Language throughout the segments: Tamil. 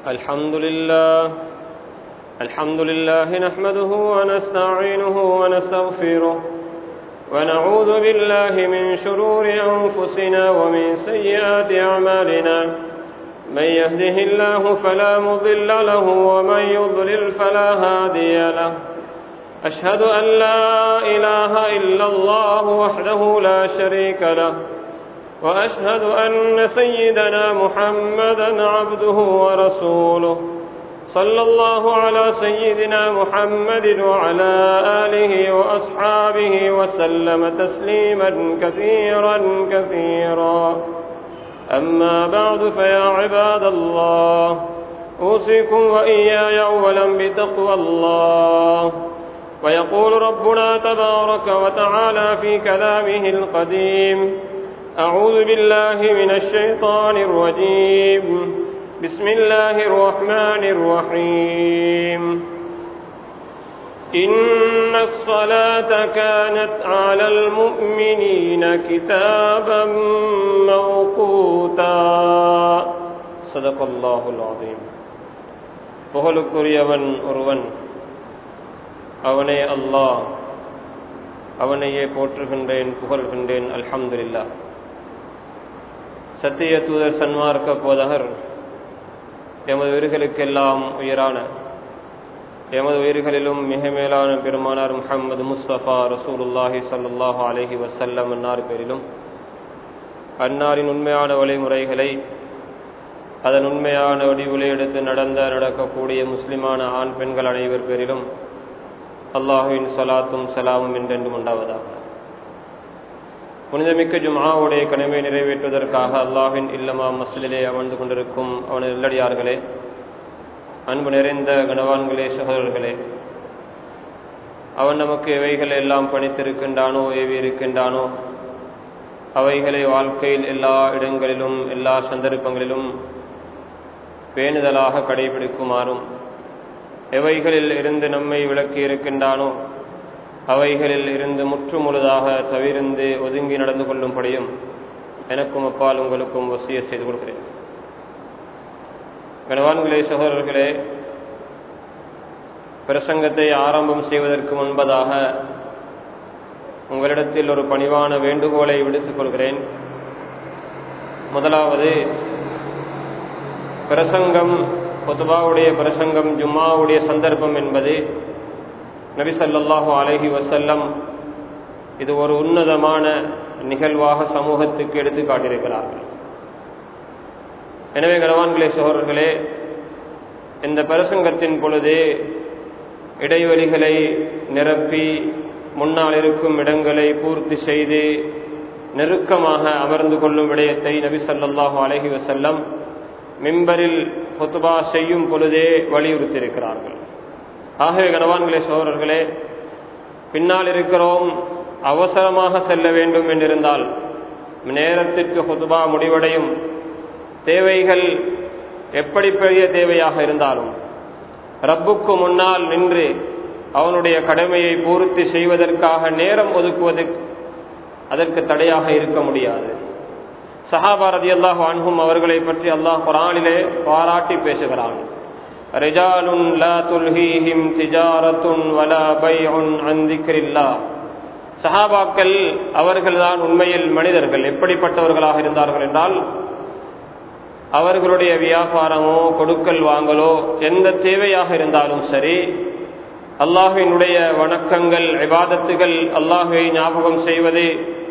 الحمد لله الحمد لله نحمده ونستعينه ونستغفره ونعوذ بالله من شرور أنفسنا ومن سيئات أعمالنا من يهده الله فلا مضل له ومن يضلل فلا هادي له أشهد أن لا إله إلا الله وحده لا شريك له وأشهد أن سيدنا محمدا عبده ورسوله صلى الله على سيدنا محمد وعلى آله وأصحابه وسلم تسليما كثيرا كثيرا أما بعد فيا عباد الله أوصيكم وإياي أولا بتقوى الله ويقول ربنا تبارك وتعالى في كلامه القديم أعوذ بالله من الشيطان الرجيم بسم الله الرحمن الرحيم إن الصلاة كانت على المؤمنين كتابا موقوتا صدق الله العظيم புகழுக்குரியவன் ஒருவன் அவனே அல்லாஹ் அவனையே போற்றுகின்றேன் புகழ்கின்றேன் அல்ஹம்துலில்லா சத்திய தூதர் சன்மார்க்க போதகர் எமது உயிர்களுக்கெல்லாம் உயிரான எமது உயிர்களிலும் மிக மேலான பெருமானார் முஹம்மது முஸ்தபா ரசூலுல்லாஹி சல்லாஹு அலஹி வசல்லம் அன்னார் பேரிலும் அன்னாரின் உண்மையான வழிமுறைகளை அதன் உண்மையான வடிவிலை எடுத்து நடந்த நடக்கக்கூடிய முஸ்லிமான ஆண் பெண்கள் அனைவர் பேரிலும் அல்லாஹுவின் சலாத்தும் சலாமும் என்றென்றும் உண்டாவதாக புனிதமிக்க ஜுமாவுடைய கடமை நிறைவேற்றுவதற்காக அல்லாஹின் இல்லமா மஸ்லிலே அமர்ந்து கொண்டிருக்கும் அவனது இல்லடியார்களே அன்பு நிறைந்த கனவான்களே சகோதரர்களே அவன் நமக்கு எவைகளை எல்லாம் பணித்திருக்கின்றானோ ஏவி இருக்கின்றானோ அவைகளை வாழ்க்கையில் எல்லா இடங்களிலும் எல்லா சந்தர்ப்பங்களிலும் பேணுதலாக கடைபிடிக்குமாறும் எவைகளில் இருந்து நம்மை விளக்கி இருக்கின்றானோ அவைகளில் இருந்து முற்று முழுதாக தவிர்ந்து ஒதுங்கி நடந்து கொள்ளும்படியும் எனக்கும் அப்பால் உங்களுக்கும் வசிய செய்து கொடுக்கிறேன் கனவான்களே சகோதரர்களே பிரசங்கத்தை ஆரம்பம் செய்வதற்கு முன்பதாக உங்களிடத்தில் ஒரு பணிவான வேண்டுகோளை விடுத்துக் கொள்கிறேன் முதலாவது பிரசங்கம் பொதுவாவுடைய பிரசங்கம் ஜும்மாவுடைய சந்தர்ப்பம் என்பது நபி சல்லாஹு அலஹி வசல்லம் இது ஒரு உன்னதமான நிகழ்வாக சமூகத்துக்கு எடுத்து காட்டியிருக்கிறார்கள் எனவே கனவான்களே சோழர்களே இந்த பிரசங்கத்தின் பொழுது இடைவெளிகளை நிரப்பி முன்னால் இருக்கும் இடங்களை பூர்த்தி செய்து நெருக்கமாக அமர்ந்து கொள்ளும் விடயத்தை நபி சல்லாஹூ அலஹி வசல்லம் மிம்பரில் பொத்துபா செய்யும் பொழுதே வலியுறுத்தியிருக்கிறார்கள் ஆகவே கனவான்களே சோழர்களே பின்னால் இருக்கிறோம் அவசரமாக செல்ல வேண்டும் என்றிருந்தால் நேரத்திற்கு ஹுதுபா முடிவடையும் தேவைகள் எப்படி பெரிய தேவையாக இருந்தாலும் ரப்புக்கு முன்னால் நின்று அவனுடைய கடமையை பூர்த்தி செய்வதற்காக நேரம் ஒதுக்குவது அதற்கு தடையாக இருக்க முடியாது சஹாபாரதி அல்லாஹ் அன்ஹும் அவர்களை பற்றி அல்லாஹ் குரானிலே பாராட்டி பேசுகிறான் رجال لا تلهيهم تجارة ولا بيع عن ذكر الله சஹாபாக்கள் அவர்கள்தான் உண்மையில் மனிதர்கள் எப்படிப்பட்டவர்களாக இருந்தார்கள் என்றால் அவர்களுடைய வியாபாரமோ கொடுக்கல் வாங்கலோ எந்த தேவையாக இருந்தாலும் சரி அல்லாஹினுடைய வணக்கங்கள் விவாதத்துகள் அல்லாஹுவை ஞாபகம் செய்வது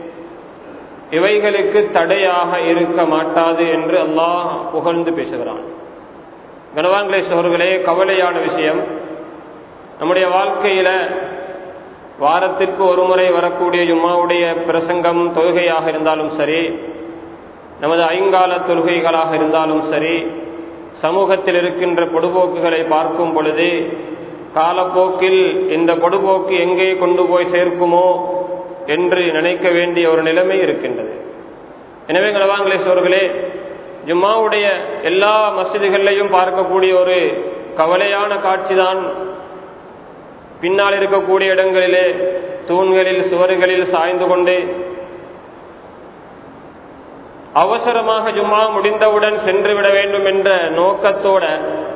இவைகளுக்கு தடையாக இருக்க மாட்டாது என்று அல்லாஹ் புகழ்ந்து பேசுகிறான் கனவான்களே சோர்களே கவலையான விஷயம் நம்முடைய வாழ்க்கையில வாரத்திற்கு ஒரு முறை வரக்கூடிய ஜும்மாவுடைய பிரசங்கம் தொழுகையாக இருந்தாலும் சரி நமது ஐங்கால தொழுகைகளாக இருந்தாலும் சரி சமூகத்தில் இருக்கின்ற பொடுபோக்குகளை பார்க்கும் பொழுது காலப்போக்கில் இந்த பொடுபோக்கு எங்கே கொண்டு போய் சேர்க்குமோ என்று நினைக்க வேண்டிய ஒரு நிலைமை இருக்கின்றது எனவே கனவான்களே சோர்களே ஜும்மாவுடைய எல்லா மசிதிகள்லையும் பார்க்கக்கூடிய ஒரு கவலையான காட்சிதான் பின்னால் இருக்கக்கூடிய இடங்களிலே தூண்களில் சுவர்களில் சாய்ந்து கொண்டு அவசரமாக ஜும்மா முடிந்தவுடன் சென்று விட வேண்டும் என்ற நோக்கத்தோட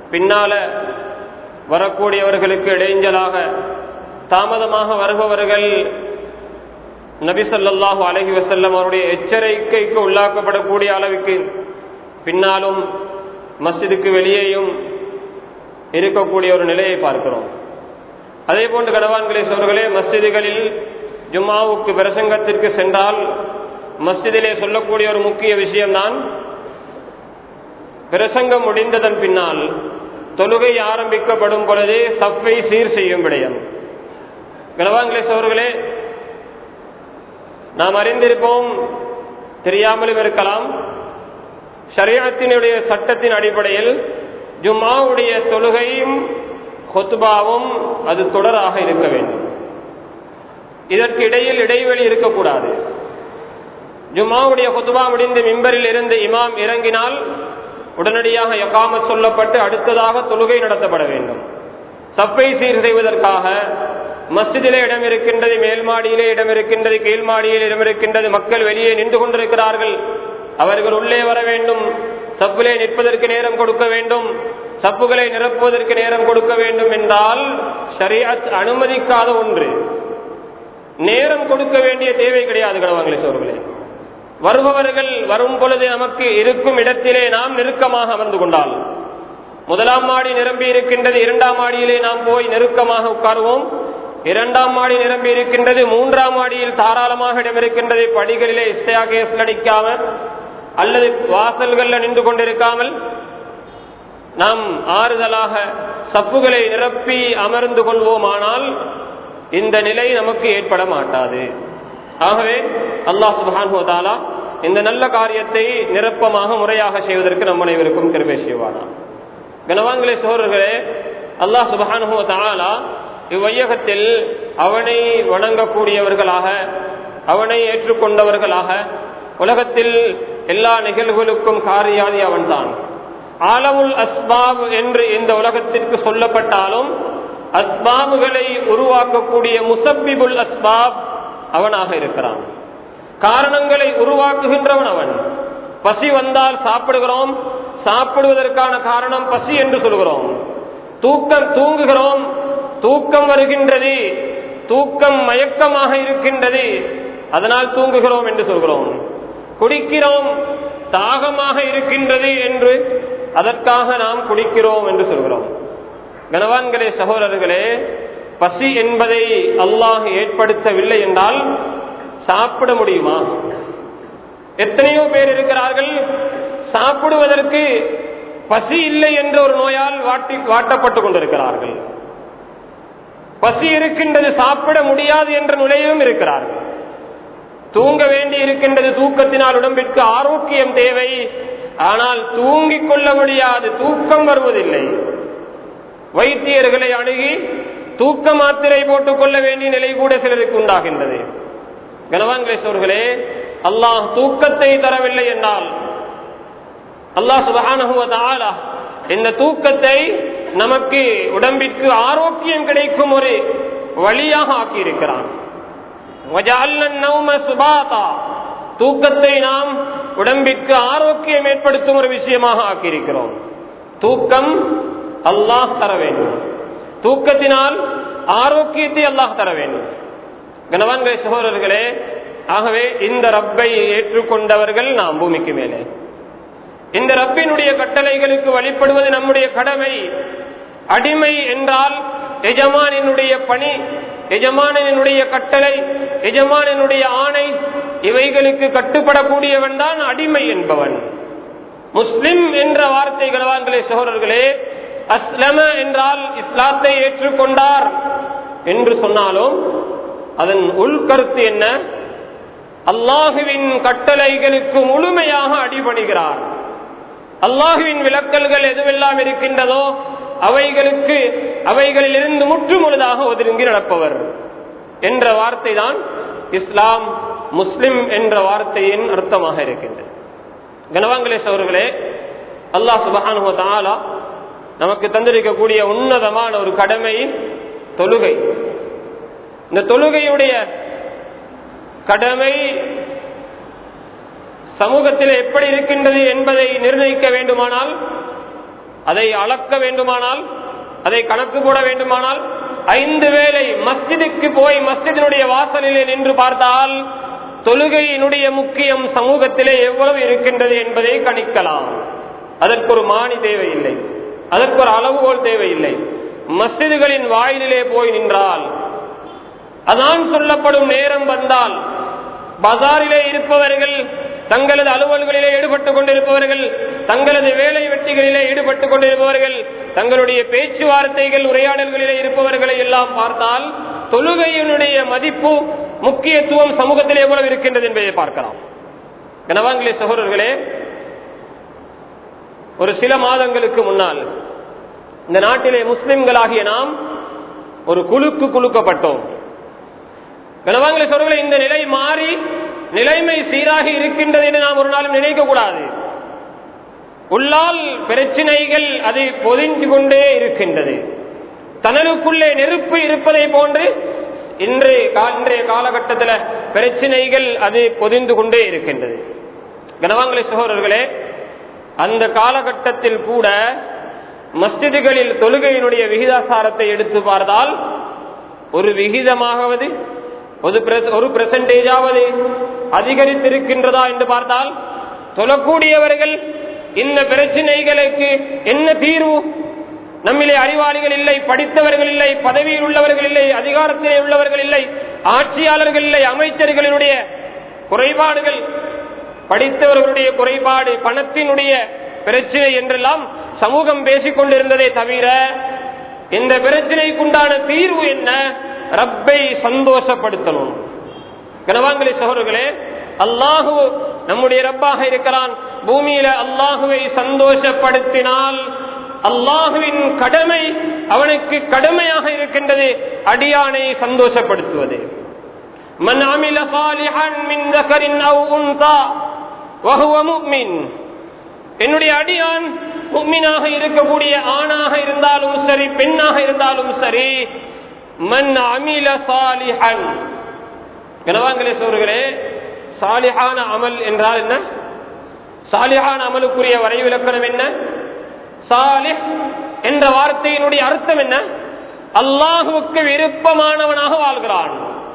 பின்னால வரக்கூடியவர்களுக்கு இடைஞ்சலாக தாமதமாக வருபவர்கள் நபி ஸல்லல்லாஹு அலைஹி வஸல்லம் அவருடைய எச்சரிக்கைக்கு உள்ளாக்கப்படக்கூடிய அளவுக்கு பின்னாலும் மஸ்ஜிதுக்கு வெளியேயும் இருக்கக்கூடிய ஒரு நிலையை பார்க்கிறோம் அதே போன்று கணவான்களே சோர்களே மஸ்ஜிதுகளில் ஜும்மாவுக்கு பிரசங்கத்திற்கு சென்றால் மஸ்ஜிதிலே சொல்லக்கூடிய ஒரு முக்கிய விஷயம்தான் பிரசங்கம் முடிந்ததன் பின்னால் தொழுகை ஆரம்பிக்கப்படும் பொழுதே சஃபை சீர் செய்யும் விடயம் கணவான்களே சோர்களே நாம் அறிந்திருப்போம் தெரியாமலும் இருக்கலாம் ஷரியத்தினுடைய சட்டத்தின் அடிப்படையில் ஜும்மாவுடைய தொழுகையும் ஹொத்துபாவும் அது தொடராக இருக்க வேண்டும் இதற்கு இடையில் இடைவெளி இருக்கக்கூடாது ஜும்மாவுடைய ஹொத்துபா முடிந்து மிம்பரில் இருந்து இமாம் இறங்கினால் உடனடியாக யகாமத் சொல்லப்பட்டு அடுத்ததாக தொழுகை நடத்தப்பட வேண்டும் சப்பை சீர் செய்வதற்காக மஸ்ஜிதிலே இடம் இருக்கின்றது மேல் மாடியிலே இடம் இருக்கின்றது கீழ் மாடியில் இடம் இருக்கின்றது மக்கள் வெளியே நின்று கொண்டிருக்கிறார்கள் அவர்கள் உள்ளே வர வேண்டும் சப்பிலே நிற்பதற்கு நேரம் கொடுக்க வேண்டும் சப்புகளை நிரப்புவதற்கு நேரம் கொடுக்க வேண்டும் என்றால் ஷரியத் அனுமதிக்காத ஒன்று நேரம் கொடுக்க வேண்டிய தேவை கிடையாது கணவாங்களே சோர்களே வருபவர்கள் வரும் பொழுது நமக்கு இருக்கும் இடத்திலே நாம் நெருக்கமாக அமர்ந்து கொண்டால் முதலாம் மாடி நிரம்பி இருக்கின்றது இரண்டாம் மாடியிலே நாம் போய் நெருக்கமாக உட்காருவோம் இரண்டாம் மாடி நிரம்பி இருக்கின்றது மூன்றாம் மாடியில் தாராளமாக இடம் இருக்கின்றது படிகளிலே இஸ்டையாகேஸ் அடிக்காம அல்லது வாசல்கள்ல நின்று கொண்டிருக்காமல் நாம் ஆறுதலாக சப்புகளை நிரப்பி அமர்ந்து கொள்வோமானால் இந்த நிலை நமக்கு ஏற்பட மாட்டாது ஆகவே அல்லாஹ் சுபானுவதாலா இந்த நல்ல காரியத்தை நிரப்பமாக முறையாக செய்வதற்கு நம் அனைவருக்கும் கிருபை செய்வானா கனவான்களே சோழர்களே அல்லாஹ் சுபானுவதாலா இவ்வையகத்தில் அவனை வணங்கக்கூடியவர்களாக அவனை ஏற்றுக்கொண்டவர்களாக உலகத்தில் எல்லா நிகழ்வுகளுக்கும் காரியாதி அவன்தான் ஆலமுல் அஸ்பாப் என்று இந்த உலகத்திற்கு சொல்லப்பட்டாலும் அஸ்பாபுகளை உருவாக்கக்கூடிய முசப்பிபுல் அஸ்பாப் அவனாக இருக்கிறான் காரணங்களை உருவாக்குகின்றவன் அவன் பசி வந்தால் சாப்பிடுகிறோம் சாப்பிடுவதற்கான காரணம் பசி என்று சொல்கிறோம் தூக்கம் தூங்குகிறோம் தூக்கம் வருகின்றது தூக்கம் மயக்கமாக இருக்கின்றது அதனால் தூங்குகிறோம் என்று சொல்கிறோம் குடிக்கிறோம் தாகமாக இருக்கின்றது என்று அதற்காக நாம் குடிக்கிறோம் என்று சொல்கிறோம் கனவான்களே சகோதரர்களே பசி என்பதை அல்லாஹ் ஏற்படுத்தவில்லை என்றால் சாப்பிட முடியுமா எத்தனையோ பேர் இருக்கிறார்கள் சாப்பிடுவதற்கு பசி இல்லை என்ற ஒரு நோயால் வாட்டி வாட்டப்பட்டுக் கொண்டிருக்கிறார்கள் பசி இருக்கின்றது சாப்பிட முடியாது என்ற நிலையிலும் இருக்கிறார்கள் தூங்க வேண்டி இருக்கின்றது தூக்கத்தினால் உடம்பிற்கு ஆரோக்கியம் தேவை ஆனால் தூங்கிக் கொள்ள முடியாது தூக்கம் வருவதில்லை வைத்தியர்களை அணுகி தூக்க மாத்திரை போட்டுக் கொள்ள வேண்டிய நிலை கூட சிலருக்கு உண்டாகின்றது கனவான்களேஸ்வர்களே அல்லாஹ் தூக்கத்தை தரவில்லை என்றால் அல்லாஹ் சுபகானுவதால இந்த தூக்கத்தை நமக்கு உடம்பிற்கு ஆரோக்கியம் கிடைக்கும் ஒரு வழியாக ஆக்கியிருக்கிறான் தூக்கத்தை நாம் உடம்பிற்கு ஆரோக்கியம் ஏற்படுத்தும் ஒரு விஷயமாக ஆக்கியிருக்கிறோம் தூக்கம் அல்லாஹ் தர வேண்டும் தூக்கத்தினால் ஆரோக்கியத்தை அல்லாஹ் தர வேண்டும் கனவான்களை சகோதரர்களே ஆகவே இந்த ரப்பை ஏற்றுக்கொண்டவர்கள் நாம் பூமிக்கு மேலே இந்த ரப்பினுடைய கட்டளைகளுக்கு வழிபடுவது நம்முடைய கடமை அடிமை என்றால் எஜமானினுடைய பணி எஜமானனுடைய கட்டளை எஜமானனுடைய ஆணை இவைகளுக்கு கட்டுப்படக்கூடியவன் தான் அடிமை என்பவன் முஸ்லிம் என்ற வார்த்தை கனவான்களே சகோதரர்களே அஸ்லம என்றால் இஸ்லாத்தை ஏற்றுக்கொண்டார் என்று சொன்னாலும் அதன் உள்கருத்து என்ன அல்லாஹுவின் கட்டளைகளுக்கு முழுமையாக அடிபணிகிறார் அல்லாஹுவின் விளக்கல்கள் எதுவெல்லாம் இருக்கின்றதோ அவைகளுக்கு அவைகளில் இருந்து முற்று முழுதாக ஒதுங்கி நடப்பவர் என்ற வார்த்தை தான் இஸ்லாம் முஸ்லிம் என்ற வார்த்தையின் அர்த்தமாக இருக்கின்றது கனவாங்கலேஷ் அவர்களே அல்லாஹ் சுபஹானு தாலா நமக்கு தந்திருக்கக்கூடிய உன்னதமான ஒரு கடமை தொழுகை இந்த தொழுகையுடைய கடமை சமூகத்தில் எப்படி இருக்கின்றது என்பதை நிர்ணயிக்க வேண்டுமானால் அதை அளக்க வேண்டுமானால் அதை கணக்கு போட வேண்டுமானால் ஐந்து வேளை மஸ்ஜிதுக்கு போய் மஸ்ஜிதினுடைய வாசலிலே நின்று பார்த்தால் தொழுகையினுடைய முக்கியம் சமூகத்திலே எவ்வளவு இருக்கின்றது என்பதை கணிக்கலாம் அதற்கு ஒரு மானி தேவையில்லை அதற்கு ஒரு அளவுகோல் தேவையில்லை மஸ்ஜிதுகளின் வாயிலிலே போய் நின்றால் அதான் சொல்லப்படும் நேரம் வந்தால் பஜாரிலே இருப்பவர்கள் தங்களது அலுவல்களிலே ஈடுபட்டுக் கொண்டிருப்பவர்கள் தங்களது வேலை வெட்டிகளிலே ஈடுபட்டுக் கொண்டிருப்பவர்கள் தங்களுடைய பேச்சுவார்த்தைகள் உரையாடல்களிலே இருப்பவர்களை எல்லாம் பார்த்தால் தொழுகையினுடைய மதிப்பு முக்கியத்துவம் சமூகத்தில் எவ்வளவு இருக்கின்றது என்பதை பார்க்கலாம் கனவாங்கிலே சகோதரர்களே ஒரு சில மாதங்களுக்கு முன்னால் இந்த நாட்டிலே முஸ்லிம்களாகிய நாம் ஒரு குழுக்கு குழுக்கப்பட்டோம் கனவாங்கிலே சகோதரர்களே இந்த நிலை மாறி நிலைமை சீராகி இருக்கின்றது என்று நாம் ஒரு நாளும் நினைக்க கூடாது உள்ளால் பிரச்சனைகள் அதை பொதிஞ்சு கொண்டே இருக்கின்றது தனலுக்குள்ளே நெருப்பு இருப்பதை போன்று இன்றைய இன்றைய காலகட்டத்தில் பிரச்சனைகள் அது பொதிந்து கொண்டே இருக்கின்றது கனவாங்கலை சகோதரர்களே அந்த காலகட்டத்தில் கூட மஸ்ஜிதுகளில் தொழுகையினுடைய விகிதாசாரத்தை எடுத்து பார்த்தால் ஒரு விகிதமாகவது ஒரு பெர்சன்டேஜாவது அதிகரித்திருக்கின்றதா என்று பார்த்தால் தொழக்கூடியவர்கள் இந்த பிரச்சனைகளுக்கு என்ன தீர்வு நம்மிலே அறிவாளிகள் இல்லை படித்தவர்கள் இல்லை பதவியில் உள்ளவர்கள் இல்லை அதிகாரத்திலே உள்ளவர்கள் இல்லை ஆட்சியாளர்கள் இல்லை அமைச்சர்களினுடைய குறைபாடுகள் படித்தவர்களுடைய குறைபாடு பணத்தினுடைய பிரச்சனை என்றெல்லாம் சமூகம் பேசிக் கொண்டிருந்ததே தவிர இந்த பிரச்சனைக்குண்டான தீர்வு என்ன ரப்பை சந்தோஷப்படுத்தணும் கனவாங்கலி சகோதரர்களே அல்லாஹு நம்முடைய ரப்பாக இருக்கிறான் பூமியில அல்லாஹுவை சந்தோஷப்படுத்தினால் அல்லாஹுவின் கடமை அவனுக்கு கடமையாக இருக்கின்றது அடியானை சந்தோஷப்படுத்துவது மன் அமில சாலிஹன் மின் ذكرٍ أو أنثى وهو مؤمن என்னுடைய அடியான் முக்மினாக இருக்கக்கூடிய ஆணாக இருந்தாலும் சரி பெண்ணாக இருந்தாலும் சரி மன் அமில சாலிஹன் கனவாங்களே சோர்களே சாலிஹான அமல் என்றால் என்ன சாலிஹான அமலுக்குரிய வரைவிலக்கணம் என்ன சாலிஹ் என்ற வார்த்தையினுடைய அர்த்தம் என்ன அல்லாஹுவுக்கு விருப்பமானவனாக வாழ்கிறான்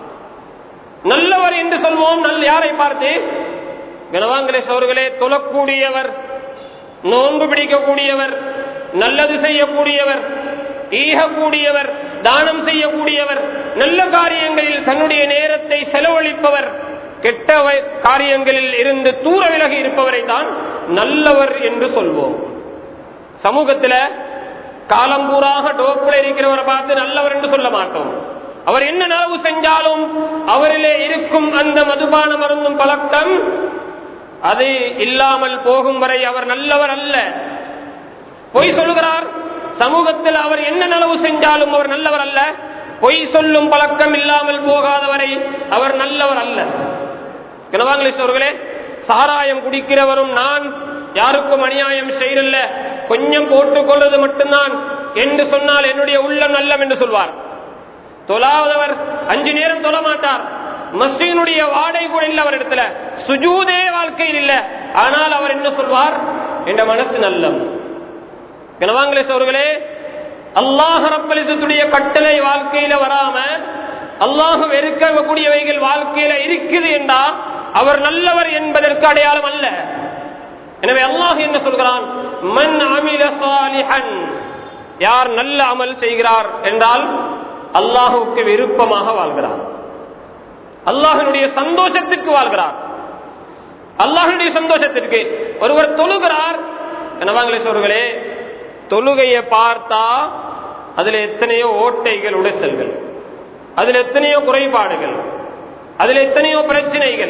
நல்லவர் என்று சொல்வோம் நல்ல யாரை பார்த்து கனவாங்களே சோர்களே தொழக்கூடியவர் நோன்பு பிடிக்கக்கூடியவர் நல்லது செய்யக்கூடியவர் ஈகக்கூடியவர் தானம் செய்யக்கூடியவர் நல்ல காரியங்களில் தன்னுடைய நேரத்தை செலவழிப்பவர் கெட்ட காரியங்களில் இருந்து தூர விலகி இருப்பவரை தான் நல்லவர் என்று சொல்வோம் சமூகத்தில் காலம்பூராக டோப்புல இருக்கிறவரை பார்த்து நல்லவர் என்று சொல்ல மாட்டோம் அவர் என்ன நலவு செஞ்சாலும் அவரிலே இருக்கும் அந்த மதுபான மருந்தும் பழக்கம் அது இல்லாமல் போகும் வரை அவர் நல்லவர் அல்ல பொய் சொல்லுகிறார் சமூகத்தில் அவர் என்ன நலவு செஞ்சாலும் அவர் நல்லவர் அல்ல பொய் சொல்லும் பழக்கம் இல்லாமல் போகாதவரை அவர் நல்லவர் அல்ல கிணவாங்களேஸ்வர்களே சாராயம் குடிக்கிறவரும் நான் யாருக்கும் அநியாயம் செய்யல கொஞ்சம் போட்டுக் கொள்வது மட்டும்தான் என்று சொன்னால் என்னுடைய உள்ளம் நல்லம் என்று சொல்வார் தொழாதவர் அஞ்சு நேரம் தொழ மாட்டார் மஸ்ஜினுடைய வாடகை கூட இல்ல அவர் இடத்துல சுஜூதே வாழ்க்கையில் இல்ல ஆனால் அவர் என்ன சொல்வார் என்ற மனசு நல்லம் கனவாங்களேஸ் அவர்களே அல்லாஹ் ரப்பலிசத்துடைய கட்டளை வாழ்க்கையில வராம அல்லாஹ் வெறுக்கக்கூடியவைகள் வாழ்க்கையில இருக்குது என்றா அவர் நல்லவர் என்பதற்கு அடையாளம் அல்ல எனவே அல்லாஹ் என்ன சொல்கிறான் மன் அமில சாலிஹன் யார் நல்ல அமல் செய்கிறார் என்றால் அல்லாஹுக்கு விருப்பமாக வாழ்கிறார் அல்லாஹனுடைய சந்தோஷத்திற்கு வாழ்கிறார் அல்லாஹனுடைய சந்தோஷத்திற்கு ஒருவர் தொழுகிறார் கனவாங்களேஸ்வர்களே தொழுகையை பார்த்தா அதுல எத்தனையோ ஓட்டைகள் உடைசல்கள் அதுல எத்தனையோ குறைபாடுகள் அதுல எத்தனையோ பிரச்சனைகள்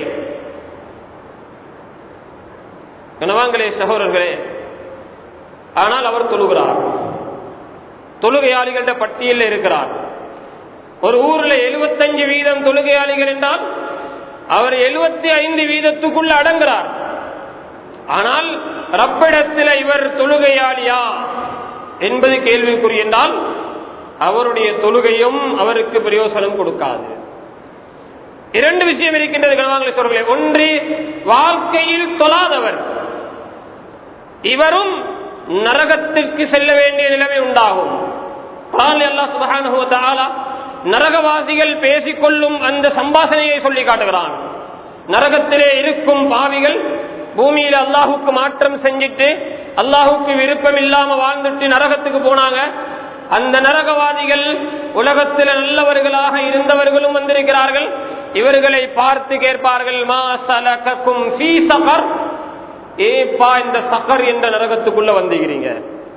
கனவாங்களே சகோதரர்களே ஆனால் அவர் தொழுகிறார் தொழுகையாளிகளிட பட்டியலில் இருக்கிறார் ஒரு ஊர்ல எழுபத்தஞ்சு வீதம் தொழுகையாளிகள் என்றால் அவர் எழுபத்தி ஐந்து வீதத்துக்குள்ள அடங்குறார் ஆனால் ரப்பிடத்தில் இவர் தொழுகையாளியா என்பது கேள்விக்குறி என்றால் அவருடைய தொழுகையும் அவருக்கு பிரயோசனம் கொடுக்காது இரண்டு விஷயம் இருக்கின்றது கணவாங்களை சொல்களே ஒன்று வாழ்க்கையில் தொழாதவர் இவரும் நரகத்திற்கு செல்ல வேண்டிய நிலைமை உண்டாகும் அல்லாஹ் சுபஹானஹு வ தஆலா நரகவாசிகள் பேசிக்கொள்ளும் அந்த சம்பாஷணையை சொல்லி காட்டுகிறான் நரகத்திலே இருக்கும் பாவிகள் பூமியில அல்லாஹுக்கு மாற்றம் செஞ்சிட்டு அல்லாஹுக்கு விருப்பம் இல்லாம வாழ்ந்துட்டு நரகத்துக்கு போனாங்க அந்த நரகவாதிகள் உலகத்தில் நல்லவர்களாக இருந்தவர்களும் வந்திருக்கிறார்கள் இவர்களை பார்த்து கேட்பார்கள் மா சலகக்கும் ஃபீ சகர் ஏப்பா இந்த சகர் என்ற நரகத்துக்குள்ள வந்துகிறீங்க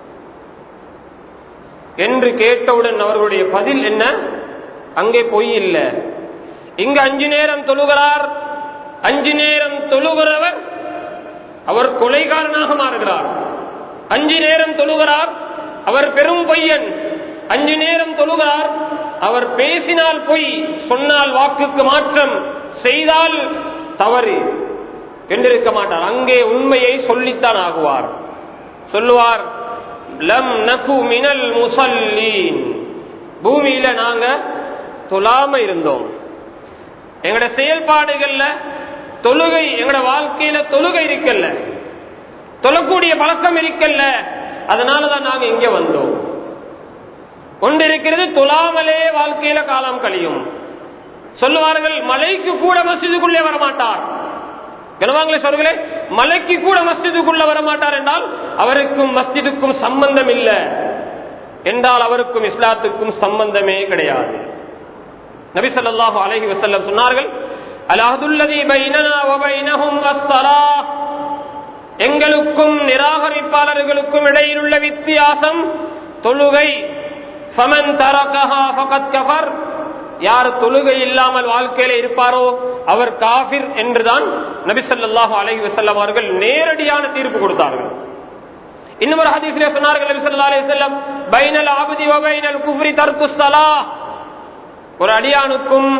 என்று கேட்டவுடன் அவர்களுடைய பதில் என்ன அங்கே பொய் இல்லை இங்கு அஞ்சு நேரம் தொழுகிறார் அஞ்சு நேரம் தொழுகிறவர் அவர் கொலைகாரனாக மாறுகிறார் அஞ்சு நேரம் தொழுகிறார் அவர் பெரும் பொய்யன் அஞ்சு நேரம் தொழுகிறார் அவர் பேசினால் பொய் சொன்னால் வாக்குக்கு மாற்றம் செய்தால் தவறு என்றிருக்க மாட்டார் அங்கே உண்மையை சொல்லித்தான் ஆகுவார் சொல்லுவார் லம் நகு மினல் முசல்லீன் பூமியில நாங்க தொழாம இருந்தோம் எங்கட செயல்பாடுகள்ல தொழுகை எங்கட வாழ்க்கையில தொழுகை இருக்கல்ல தொழக்கூடிய பழக்கம் இருக்கல்ல அதனாலதான் நாங்க இங்க வந்தோம் ஒன்று இருக்கிறது தொழாமலே வாழ்க்கையில காலம் கழியும் சொல்லுவார்கள் மலைக்கு கூட மசிதுக்குள்ளே வரமாட்டார் கனவாங்களே சொல்களே மலைக்கு கூட மஸ்ஜிதுக்குள்ள வரமாட்டார் என்றால் அவருக்கும் மஸ்ஜிதுக்கும் சம்பந்தம் இல்லை என்றால் அவருக்கும் இஸ்லாத்துக்கும் சம்பந்தமே கிடையாது நபி ஸல்லல்லாஹு அலைஹி வஸல்லம் சொன்னார்கள் அலஹதுல்லதி பைனனா வ பைனஹும் அஸ்ஸலாஹ் எங்களுக்கும் நிராகரிப்பாளர்களுக்கும் இடையில் உள்ள வித்தியாசம் தொழுகை ஃபமன் தரகஹா ஃபகத் கஃபர் யார் தொழுகை இல்லாமல் வாழ்க்கையில இருப்பாரோ அவர் காபிர் என்றுதான் நபி ஸல்லல்லாஹு அலைஹி வஸல்லம் அவர்கள் நேரடியான தீர்ப்பு கொடுத்தார்கள் இன்னும் ஒரு ஹதீஸிலே சொன்னார்கள் நபி ஸல்லல்லாஹு அலைஹி வஸல்லம் பைனல் அப்தி வ பைனல் குஃப்ரி தர்க்கு ஸலாஹ் ஒரு அடியானுக்கும்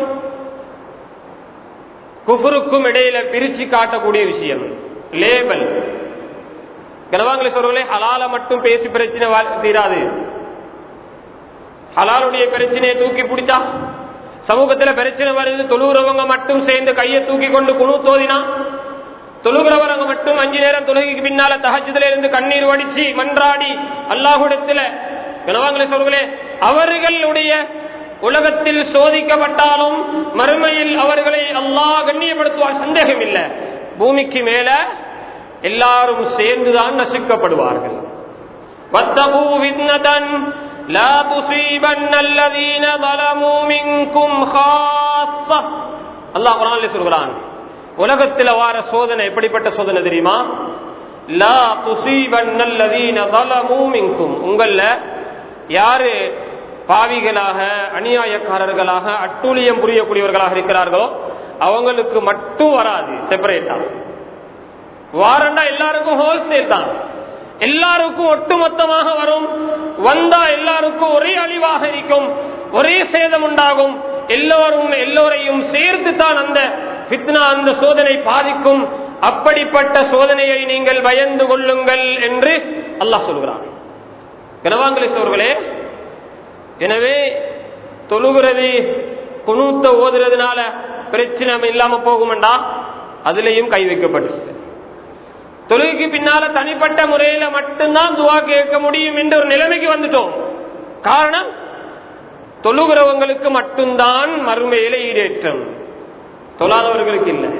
குஃபருக்கும் இடையில பிரிச்சு காட்டக்கூடிய விஷயம் லேபல் கனவாங்களை சொல்றவங்களே ஹலால மட்டும் பேசி பிரச்சனை வா- தீராது ஹலாலுடைய பிரச்சனையை தூக்கி பிடிச்சா சமூகத்துல பிரச்சனை வருது தொழுகிறவங்க மட்டும் சேர்ந்து கையை தூக்கி கொண்டு குழு தோதினா தொழுகிறவங்க மட்டும் அஞ்சு நேரம் தொழுகைக்கு பின்னால தகச்சதுல இருந்து கண்ணீர் வடிச்சு மன்றாடி அல்லாஹுடத்துல கனவாங்களை சொல்களே அவர்களுடைய உலகத்தில் சோதிக்கப்பட்டாலும் மறுமையில் அவர்களை அல்லாஹ் கண்ணியப்படுத்துவார் சந்தேகம் இல்லை பூமிக்கு மேல எல்லாரும் சேர்ந்துதான் நசுக்கப்படுவார்கள் واتقوا فتنة لا تصيبن الذين ظلموا منكم خاصة அல்லாஹ் குரான்ல சொல்கிறான் உலகத்தில் வார சோதனை எப்படிப்பட்ட சோதனை தெரியுமா லா துசீபன் அல்லதீன ظلموا منكم உங்கள யாரு பாவிகளாக அநியாயக்காரர்களாக அட்டூழியம் புரியக்கூடியவர்களாக இருக்கிறார்களோ அவங்களுக்கு மட்டும் வராது செப்பரேட்டா வாரண்டா எல்லாருக்கும் ஹோல்சேல் தான் எல்லாருக்கும் ஒட்டுமொத்தமாக வரும் வந்தா எல்லாருக்கும் ஒரே அழிவாக இருக்கும் ஒரே சேதம் உண்டாகும் எல்லோரும் எல்லோரையும் சேர்த்து தான் அந்த ஃபித்னா அந்த சோதனை பாதிக்கும் அப்படிப்பட்ட சோதனையை நீங்கள் பயந்து கொள்ளுங்கள் என்று அல்லாஹ் சொல்கிறான் கனவாங்கலி சோர்களே எனவே தொழுகிறது குணூத்த ஓதுறதுனால பிரச்சனை இல்லாம போகுமெண்டா அதுலயும் கை வைக்கப்பட்டுச்சு தொழுகைக்கு பின்னால தனிப்பட்ட முறையில மட்டும்தான் துவா கேட்க முடியும் என்ற ஒரு நிலைமைக்கு வந்துட்டோம் காரணம் தொழுகிறவங்களுக்கு மட்டும்தான் மறுமையில ஈடேற்றம் தொழாதவர்களுக்கு இல்லை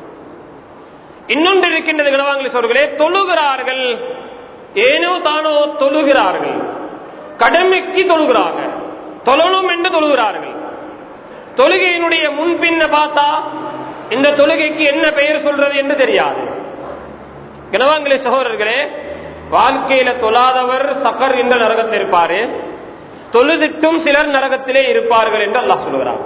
இன்னொன்று இருக்கின்றது கனவாங்கலி சோர்களே தொழுகிறார்கள் ஏனோ தானோ தொழுகிறார்கள் கடமைக்கு தொழுகிறாங்க தொழணும் என்று தொழுகிறார்கள் தொழுகையினுடைய முன்பின்ன பார்த்தா இந்த தொழுகைக்கு என்ன பெயர் சொல்றது என்று தெரியாது கனவாங்களே சகோதரர்களே வாழ்க்கையில தொழாதவர் சக்கர் என்ற நரகத்தில் இருப்பாரு தொழுதிட்டும் சிலர் நரகத்திலே இருப்பார்கள் என்று அல்லாஹ் சொல்கிறார்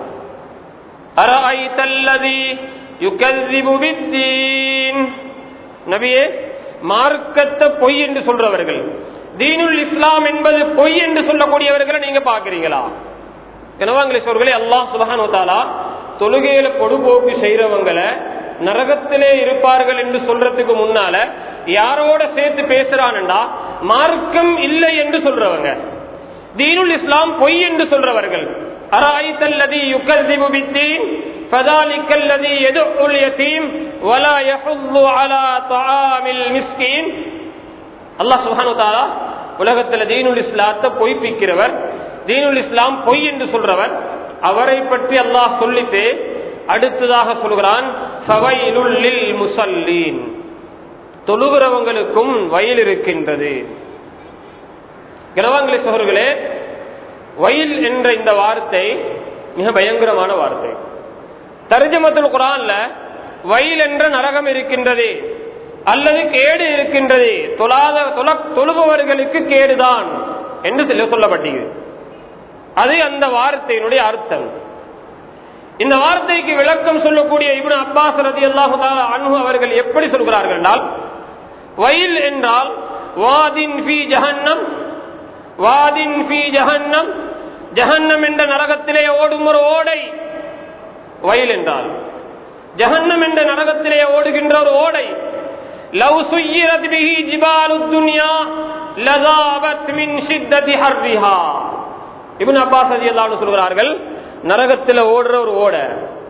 அராய்தல்லதி யுகல்லிபு பித்தீன் நபியே மார்க்கத்தை பொய் என்று சொல்றவர்கள் தீனுல் இஸ்லாம் என்பது பொய் என்று சொல்லக்கூடியவர்களை நீங்க பாக்குறீங்களா கனவாங்களே சோர்களே அல்லாஹ் சுபஹானு தாலா தொழுகையில பொடுபோக்கு செய்யறவங்களை நரகத்திலே இருப்பார்கள் என்று சொல்றதுக்கு முன்னால யாரோட சேர்த்து பேசுறான்டா மார்க்கம் இல்லை என்று சொல்றவங்க தீனுல் இஸ்லாம் பொய் என்று சொல்றவர்கள் அராய்தல்லதி யுகல்திபு பித்தீன் فذلك الذي يدعو اليتيم ولا يحض على طعام المسكين அல்லாஹ் சுஹானு தாலா உலகத்துல தீனுல் இஸ்லாத்தை பொய்ப்பிக்கிறவர் தீனுல் இஸ்லாம் பொய் என்று சொல்றவர் அவரை பற்றி அல்லாஹ் சொல்லிட்டு அடுத்ததாக சொல்கிறான் ஃபவைலுல்லில் முசல்லீன் தொழுகிறவங்களுக்கும் வயல் இருக்கின்றது கிரவாங்களே சோர்களே வயல் என்ற இந்த வார்த்தை மிக பயங்கரமான வார்த்தை தர்ஜமத்துல் குரான்ல வயல் என்ற நரகம் இருக்கின்றது அல்லது கேடு இருக்கின்றது தொழாத தொழ- தொழுபவர்களுக்கு கேடுதான் என்று சொல்ல- சொல்லப்பட்டிருக்கிறது அது அந்த வார்த்தையினுடைய அர்த்தம் இந்த வார்த்தைக்கு விளக்கம் சொல்லக்கூடிய இப்னு அப்பாஸ் ரதி அல்லாஹு அவர்கள் எப்படி சொல்கிறார்கள் என்றால் வயல் என்றால் வாதின் ஃபி ஜஹன்னம் வாதின் ஃபி ஜஹன்னம் ஜஹன்னம் என்ற நரகத்திலே ஓடும் ஒரு ஓடை வயல் என்றால் ஜஹன்னம் என்ற நரகத்திலே ஓடுகின்ற ஒரு ஓடை லவ் சுய்யிரத் பிஹி ஜிபாலு துன்யா லதாபத் மின் ஷித்ததி ஹர்ரிஹா இப்னு அப்பாஸ் ரலியல்லாஹு அன்ஹு சொல்கிறார்கள் நரகத்தில் ஓடுற ஒரு ஓடை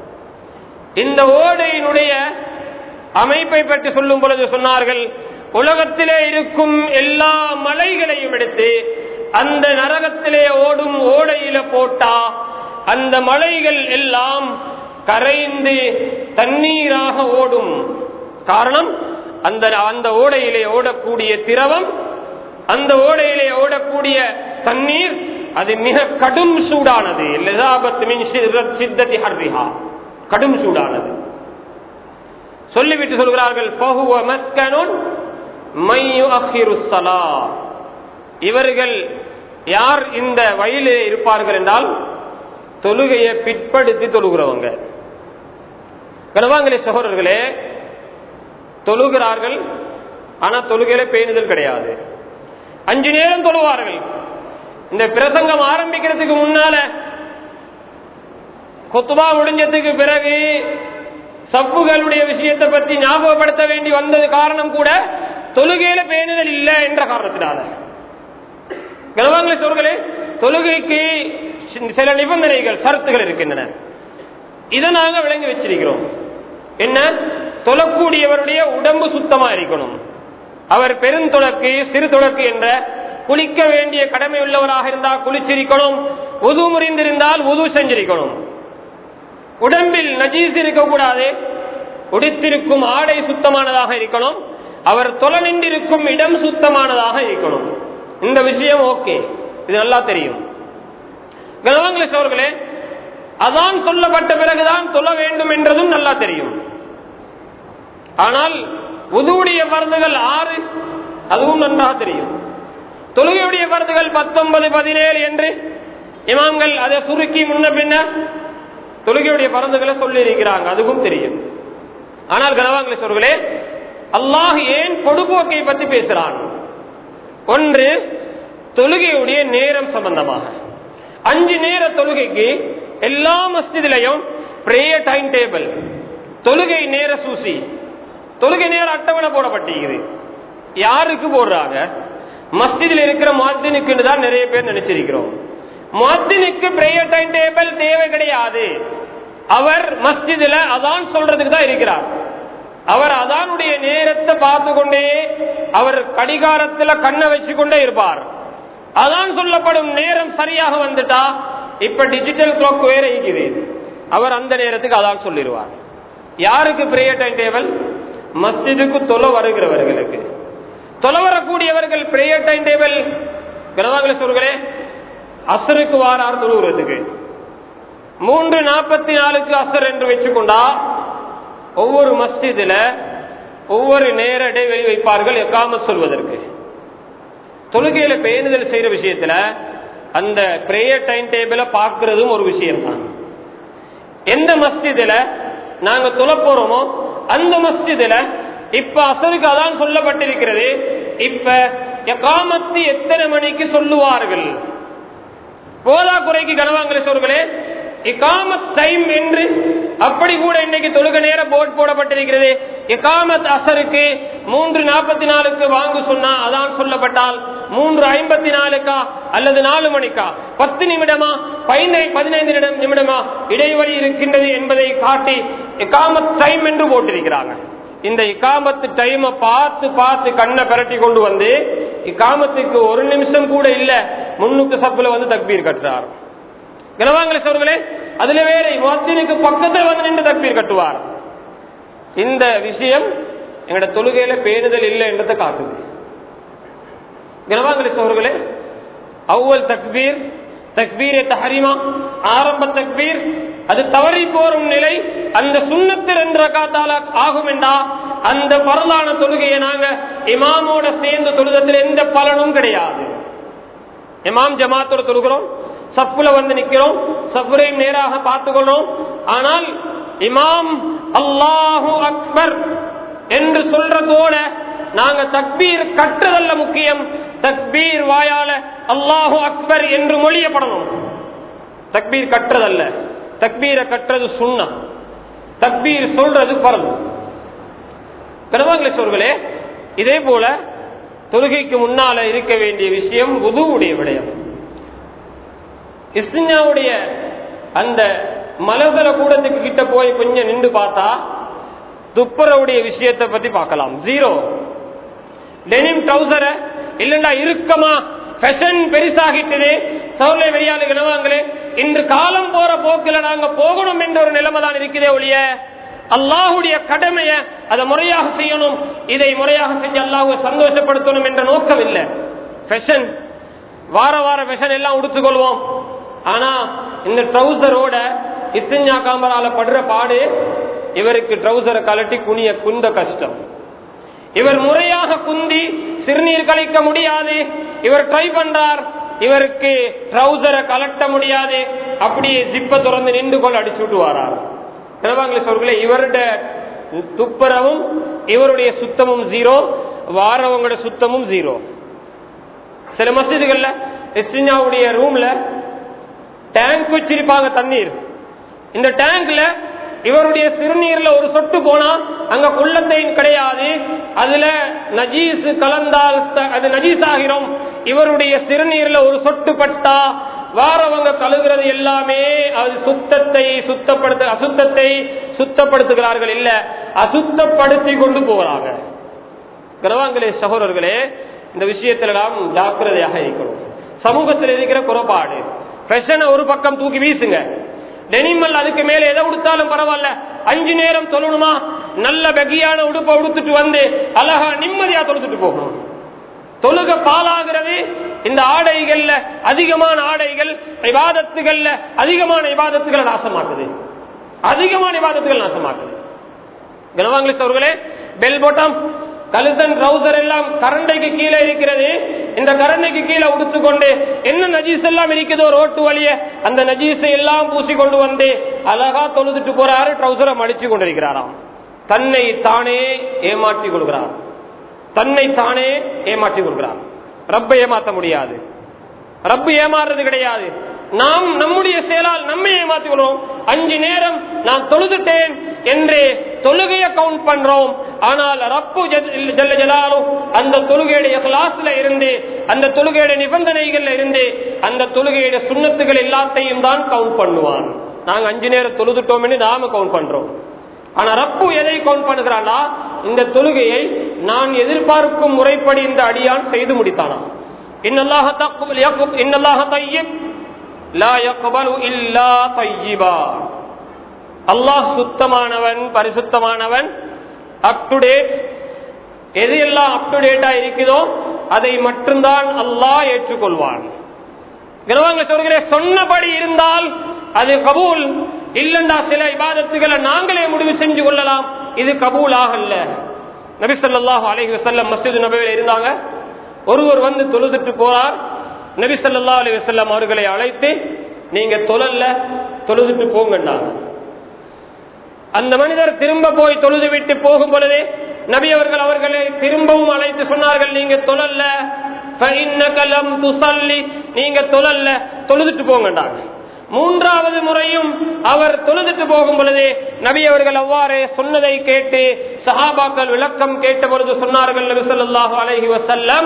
இந்த ஓடையினுடைய அமைப்பை பற்றி சொல்லும் பொழுது சொன்னார்கள் உலகத்திலே இருக்கும் எல்லா மலைகளையும் எடுத்து அந்த நரகத்திலே ஓடும் ஓடையில போட்டா அந்த மலைகள் எல்லாம் கரைந்து தண்ணீராக ஓடும் காரணம் அந்த அந்த ஓடையிலே ஓடக்கூடிய திரவம் அந்த ஓடையிலே ஓடக்கூடிய தண்ணீர் அது மிக கடும் சூடானது லிசாபத் மின் ஷிர்ரத் சித்ததி ஹர்ரிஹா கடும் சூடானது சொல்லிவிட்டு சொல்கிறார்கள் ஃபஹுவ மஸ்கனுன் மை யுஅக்கிரு ஸலா. இவர்கள் யார் இந்த வயலிலே இருப்பார்கள் என்றால் தொழுகையை பிற்படுத்தி தொழுகிறவங்க கனவாங்களே சகோதரர்களே தொழுகிறார்கள் ஆனா தொழுகையில பேணுதல் கிடையாது அஞ்சு நேரம் தொழுவார்கள் இந்த பிரசங்கம் ஆரம்பிக்கிறதுக்கு முன்னால கொத்துபா முடிஞ்சதுக்கு பிறகு சப்புகளுடைய விஷயத்தை பத்தி ஞாபகப்படுத்த வேண்டி வந்தது காரணம் கூட தொழுகையில பேணுதல் இல்லை என்ற காரணத்தினால கனவாங்களே சோர்களே தொழுகைக்கு சில நிபந்தனைகள் சரத்துகள் இருக்கின்றன இதை நாங்க விளங்கி வச்சிருக்கிறோம் என்ன தொழக்கூடியவருடைய உடம்பு சுத்தமா இருக்கணும் அவர் பெருந்தொடக்கு சிறு தொடக்கு என்ற குளிக்க வேண்டிய கடமை உள்ளவராக இருந்தால் குளிச்சிருக்கணும் உது முறிந்திருந்தால் உது செஞ்சிருக்கணும் உடம்பில் நஜீஸ் இருக்கக்கூடாது உடித்திருக்கும் ஆடை சுத்தமானதாக இருக்கணும் அவர் தொலை நின்றிருக்கும் இடம் சுத்தமானதாக இருக்கணும் இந்த விஷயம் ஓகே இது நல்லா தெரியும் கனவாங்கிலிஸ் அவர்களே அதான் சொல்லப்பட்ட பிறகுதான் தொழ வேண்டும் என்றதும் நல்லா தெரியும் ஆனால் உதுவுடைய பருந்துகள் ஆறு அதுவும் நன்றாக தெரியும் தொழுகையுடைய பருந்துகள் பத்தொன்பது பதினேழு என்று இமாம்கள் அதை சுருக்கி முன்ன பின்ன தொழுகையுடைய பருந்துகளை சொல்லி இருக்கிறாங்க அதுவும் தெரியும் ஆனால் கனவாங்கிலிஸ் அவர்களே அல்லாஹ் ஏன் பொடுபோக்கை பற்றி பேசுறான் ஒன்று தொழுகையுடைய நேரம் சம்பந்தமாக அஞ்சு நேர தொழுகைக்கு எல்லா மஸ்ஜிதிலையும் பிரேயர் டைம் டேபிள் தொழுகை நேர சூசி தொழுகை நேர அட்டவணை போடப்பட்டிருக்குது யாருக்கு போடுறாங்க மஸ்ஜிதில் இருக்கிற மாத்தினுக்கு தான் நிறைய பேர் நினைச்சிருக்கிறோம் மாத்தினுக்கு பிரேயர் டைம் டேபிள் தேவை கிடையாது அவர் மஸ்ஜிதுல அதான் சொல்றதுக்கு தான் இருக்கிறார் அவர் அதானுடைய நேரத்தை பார்த்து கொண்டே அவர் கடிகாரத்துல கண்ணை வச்சு கொண்டே இருப்பார் அதான் சொல்லப்படும் நேரம் சரியாக வந்துட்டா இப்ப டிஜிட்டல் கிளாக் வேற இருக்குது அவர் அந்த நேரத்துக்கு அதான் சொல்லிடுவார் யாருக்கு பிரேயர் டைம் டேபிள் மஸ்ஜிதுக்கு தொலை வருகிறவர்களுக்கு தொலை வரக்கூடியவர்கள் பிரேயர் டைம் டேபிள் கிரவாங்கள சொல்களே அசருக்கு வாரார் தொழுகிறதுக்கு மூன்று நாற்பத்தி நாலுக்கு அசர் என்று வச்சுக்கொண்டா ஒவ்வொரு மஸ்ஜிதுல ஒவ்வொரு நேர இடைவெளி வைப்பார்கள் எக்காம சொல்வதற்கு தொழுகையில பேணுதல் செய்யற விஷயத்துல அந்த பிரேயர் டைம் டேபிள பாக்குறதும் ஒரு விஷயம் தான் எந்த மஸ்ஜிதுல நாங்க தொழ போறோமோ அந்த மஸ்ஜிதுல இப்ப அசருக்கு அதான் சொல்லப்பட்டிருக்கிறது இப்ப எக்காமத்து எத்தனை மணிக்கு சொல்லுவார்கள் போதா குறைக்கு கனவாங்கிற சொல்களே இகாமத் டைம் என்று அப்படி கூட இன்னைக்கு தொழுக நேர போர்ட் போடப்பட்டிருக்கிறது இகாமத் அசருக்கு மூன்று நாற்பத்தி நாலுக்கு வாங்க சொன்னா அதான் சொல்லப்பட்டால் மூன்று ஐம்பத்தி நாலுக்கா அல்லது நாலு மணிக்கா பத்து நிமிடமா பதினைந்து பதினைந்து நிமிடமா இடைவெளி இருக்கின்றது என்பதை காட்டி இகாமத் டைம் என்று போட்டிருக்கிறாங்க இந்த இக்காமத்து டைமை பார்த்து பார்த்து கண்ணை பரட்டி கொண்டு வந்து இக்காமத்துக்கு ஒரு நிமிஷம் கூட இல்ல முன்னுக்கு சப்புல வந்து தக்பீர் கட்டுறார் கனவாங்களே சோர்களே அதுல வேற முத்தினுக்கு பக்கத்தில் வந்து நின்று தக்பீர் கட்டுவார் இந்த விஷயம் எங்கட தொழுகையில பேணுதல் இல்லை என்றதை காட்டுது கனவாங்களே சோர்களே அவ்வல் தக்பீர் தக்பீரே தஹரிமா ஆரம்ப தக்பீர் அது தவறி போரும் நிலை அந்த சுண்ணத்து ரெண்டு ரகாத்தால ஆகும் என்றா அந்த பரலான தொழுகையை நாங்க இமாமோட சேர்ந்து தொழுதத்தில் எந்த பலனும் கிடையாது இமாம் ஜமாத்தோட தொழுகிறோம் சப்புல வந்து நிக்கிறோம் சப்புரையும் நேராக பார்த்துக்கொள்றோம் ஆனால் இமாம் அல்லாஹு அக்பர் என்று சொல்றதோட நாங்க தக்பீர் கட்டுறதல்ல முக்கியம் தக்பீர் வாயால அல்லாஹு அக்பர் என்று மொழியப்படணும் தக்பீர் கட்டுறதல்ல தக்பீரை கட்டுறது சுண்ணா தக்பீர் சொல்றது பரவு பெருமாங்களே இதே போல தொழுகைக்கு முன்னால இருக்க வேண்டிய விஷயம் உதுவுடைய விடயம் இஸ்திஞ்சாவுடைய அந்த மலர்தல கூடத்துக்கு கிட்ட போய் கொஞ்சம் நின்று பார்த்தா துப்புரவுடைய விஷயத்தை பத்தி பார்க்கலாம் ஜீரோ டெனிம் ட்ரௌசரை இல்லண்டா இருக்கமா ஃபேஷன் பெருசாகிட்டது சவுளை வெளியாளு கிணவாங்களே இன்று காலம் போற போக்குல நாங்க போகணும் என்ற ஒரு நிலைமை தான் இருக்குதே ஒழிய அல்லாஹுடைய கடமையை அதை முறையாக செய்யணும் இதை முறையாக செஞ்சு அல்லாஹுவை சந்தோஷப்படுத்தணும் என்ற நோக்கம் இல்லை ஃபேஷன் வார வார ஃபேஷன் எல்லாம் உடுத்துக்கொள்வோம் ஆனா இந்த ட்ரௌசரோட இத்திஞ்சா காமரால படுற பாடு இவருக்கு ட்ரௌசரை கலட்டி குனிய குந்த கஷ்டம் இவர் முறையாக குந்தி சிறுநீர் கழிக்க முடியாது இவர் ட்ரை பண்றார் இவருக்கு ட்ரௌசரை கலட்ட முடியாது அப்படியே ஜிப்ப திறந்து நின்று கொண்டு அடிச்சு விட்டு வரார் அவர்களே இவருடைய துப்புரவும் இவருடைய சுத்தமும் ஜீரோ வாரவங்களோட சுத்தமும் ஜீரோ சில மசிதிகள்ல எஸ்டினாவுடைய ரூம்ல டேங்க் வச்சிருப்பாங்க தண்ணீர் இந்த டேங்க்ல இவருடைய சிறுநீர்ல ஒரு சொட்டு போனா அங்க குள்ளத்தை கிடையாது அதுல நஜீஸ் கலந்தால் அது நஜீஸ் ஆகிறோம் இவருடைய சிறுநீர்ல ஒரு சொட்டு பட்டா வாரவங்க கழுகுறது எல்லாமே அது சுத்தத்தை சுத்தப்படுத்த அசுத்தத்தை சுத்தப்படுத்துகிறார்கள் இல்ல அசுத்தப்படுத்தி கொண்டு போறாங்க கிரவாங்களே சகோதரர்களே இந்த விஷயத்துல நாம் ஜாக்கிரதையாக இருக்கணும் சமூகத்தில் இருக்கிற குறைபாடு ஃபெஷனை ஒரு பக்கம் தூக்கி வீசுங்க டெனிமல் அதுக்கு மேல எதை உடுத்தாலும் பரவாயில்ல அஞ்சு நேரம் தொழணுமா நல்ல பெகியான உடுப்பை உடுத்துட்டு வந்து அழகா நிம்மதியா தொழுத்துட்டு போகணும் தொழுக பாலாகிறது இந்த ஆடைகள்ல அதிகமான ஆடைகள் விவாதத்துகள்ல அதிகமான விவாதத்துகளை நாசமாக்குது அதிகமான விவாதத்துகள் நாசமாக்குது கனவாங்கிலிஸ் அவர்களே பெல் போட்டம் கழுத்தன் ட்ரௌசர் எல்லாம் கரண்டைக்கு கீழே இருக்கிறது இந்த கரண்டைக்கு கீழே உடுத்துக்கொண்டு என்ன நஜீஸ் எல்லாம் இருக்குதோ ரோட்டு வழிய அந்த நஜீஸை எல்லாம் பூசி கொண்டு வந்து அழகா தொழுதுட்டு போறாரு ட்ரௌசரை மடிச்சு கொண்டிருக்கிறாராம் தன்னை தானே ஏமாற்றி கொள்கிறார் தன்னை தானே ஏமாற்றி கொள்கிறார் ரப்பை ஏமாற்ற முடியாது ரப்பு ஏமாறுறது கிடையாது நாம் நம்முடைய செயலால் நம்மை ஏமாற்றிக் கொள்வோம் அஞ்சு நேரம் நான் தொழுதுட்டேன் என்று தொழுகையை கவுண்ட் பண்றோம் ஆனால் ரப்பு ஜல்ல ஜலாலும் அந்த தொழுகையுடைய கிளாஸ்ல இருந்து அந்த தொழுகையுடைய நிபந்தனைகள்ல இருந்து அந்த தொழுகையுடைய சுண்ணத்துகள் எல்லாத்தையும் தான் கவுண்ட் பண்ணுவான் நாங்க அஞ்சு நேரம் தொழுதுட்டோம் என்று நாம கவுண்ட் பண்றோம் ஆனா ரப்பு எதை கவுண்ட் பண்ணுகிறானா இந்த தொழுகையை நான் எதிர்பார்க்கும் முறைப்படி இந்த அடியான் செய்து முடித்தானா இன்னல்லாஹ தக்குபல் யக்குப் இன்னல்லாஹ தையிப் லா யக்பலு இல்லா தையிபா அல்லாஹ் சுத்தமானவன் பரிசுத்தமானவன் அப் டு டேட் எது எல்லாம் அப் டு டேட்டா இருக்குதோ அதை மட்டும்தான் அல்லாஹ் ஏற்றுக்கொள்வான் கனவாங்க சொல்கிறேன் சொன்னபடி இருந்தால் அது கபூல் இல்லண்டா சில இபாதத்துகளை நாங்களே முடிவு செஞ்சு கொள்ளலாம் இது கபூல் ஆகல நபி ஸல்லல்லாஹு அலைஹி வஸல்லம் மஸ்ஜித் நபவியில் இருந்தாங்க ஒருவர் வந்து தொழுதுட்டு போறார் நபி ஸல்லல்லாஹு அலைஹி வஸல்லம் அவர்களை அழைத்து நீங்க தொழல்ல தொழுதுட்டு போங்கன்னாங்க அந்த மனிதர் திரும்ப போய் தொழுது விட்டு போகும் பொழுது நபி அவர்கள் அவர்களை திரும்பவும் அழைத்து சொன்னார்கள் நீங்க தொழல்ல ஃபஇன்னகலம் துஸல்லி நீங்க தொழல்ல தொழுதுட்டு போங்கண்டாங்க மூன்றாவது முறையும் அவர் தொழுதுட்டு போகும் பொழுது நபி அவர்கள் அவ்வாறு சொன்னதை கேட்டு சஹாபாக்கள் விளக்கம் கேட்ட பொழுது சொன்னார்கள் நபி ஸல்லல்லாஹு அலைஹி வஸல்லம்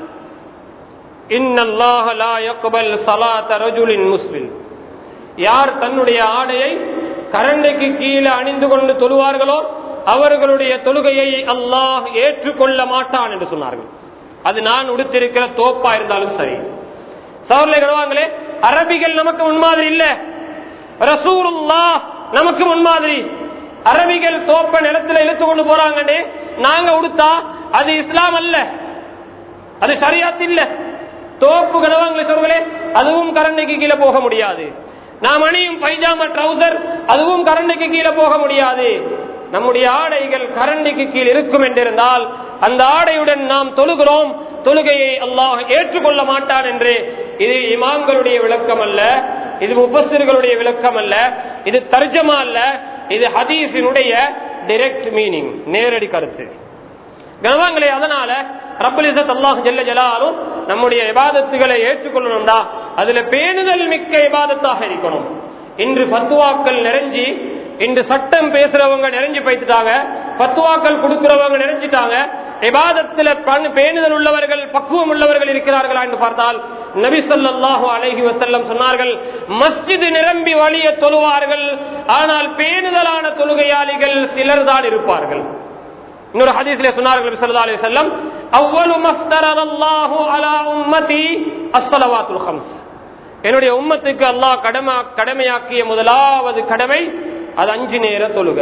இன்னல்லாஹ லா யக்பல் ஸலாத ரஜுலின் முஸ்லிம் யார் தன்னுடைய ஆடையை கரண்டைக்கு கீழே அணிந்து கொண்டு தொழுவார்களோ அவர்களுடைய தொழுகையை அல்லாஹ் ஏற்றுக்கொள்ள மாட்டான் என்று சொன்னார்கள் அது நான் உடுத்திருக்கிற தோப்பா இருந்தாலும் சரி சவர்ல கடுவாங்களே அரபிகள் நமக்கு முன்மாதிரி இல்ல ரசூலுல்லா நமக்கு முன்மாதிரி அரபிகள் தோப்ப நிலத்துல இழுத்து கொண்டு போறாங்கன்னு நாங்க உடுத்தா அது இஸ்லாம் அல்ல அது சரியாத்து இல்ல தோப்பு கனவாங்களே சொல்களே அதுவும் கரண்டைக்கு கீழே போக முடியாது நாம் அணியும் பைஜாமா ட்ரௌசர் அதுவும் கரண்டைக்கு கீழே போக முடியாது நம்முடைய ஆடைகள் கரண்டிக்கு கீழ் இருக்கும் என்றிருந்தால் அந்த ஆடையுடன் நாம் தொழுகிறோம் தொழுகையை அல்லாஹ் ஏற்றுக்கொள்ள மாட்டான் என்று இது இமாம்களுடைய விளக்கம் அல்ல இது முபஸ்ஸர்களுடைய விளக்கம் அல்ல இது தர்ஜமா அல்ல இது ஹதீஸினுடைய டைரக்ட் மீனிங் நேரடி கருத்து கனவாங்களே அதனால ரப்பல் இசத் அல்லாஹ் ஜெல்ல ஜலாலும் நம்முடைய இபாதத்துகளை ஏற்றுக்கொள்ளணும்டா அதுல பேணுதல் மிக்க இபாதத்தாக இருக்கணும் இன்று பத்துவாக்கள் நிறைஞ்சி இன்று சட்டம் பேசுறவங்க நிறைஞ்சு பைத்துட்டாங்க பத்துவாக்கள் கொடுக்கிறவங்க நிறைஞ்சிட்டாங்க இபாதத்துல பண்- பேணுதல் உள்ளவர்கள் பக்குவம் உள்ளவர்கள் இருக்கிறார்களா என்று பார்த்தால் நபி ஸல்லல்லாஹு அலைஹி வஸல்லம் சொன்னார்கள் மஸ்ஜித் நிரம்பி வழிய தொழுவார்கள் ஆனால் பேணுதலான தொழுகையாளிகள் சிலர் தான் இருப்பார்கள் இன்னொரு ஹதீஸ்ல சொன்னார்கள் நபி ஸல்லல்லாஹு அலைஹி வஸல்லம் அவ்வளு மஸ்தரல்லாஹு அலா உம்மதி அஸ்ஸலவாத்துல் ஹம்ஸ் என்னுடைய உம்மத்துக்கு அல்லாஹ் கடமை கடமையாக்கிய முதலாவது கடமை அது அஞ்சு நேர தொழுக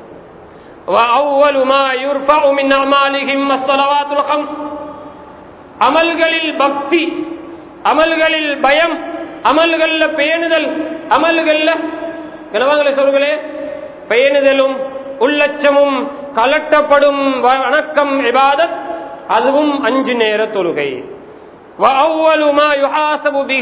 وأول ما يرفع من أعمالهم الصلوات الخمس அமல்களில் பக்தி அமல்களில் பயம் அமல்கள்ல பேணுதல் அமல்கள்ல கனவாங்களை சொல்களே பேணுதலும் உள்ளச்சமும் கலட்டப்படும் வணக்கம் இபாதத் அதுவும் அஞ்சு நேர தொழுகை وَأَوَّلُ مَا يُحَاسَبُ بِهِ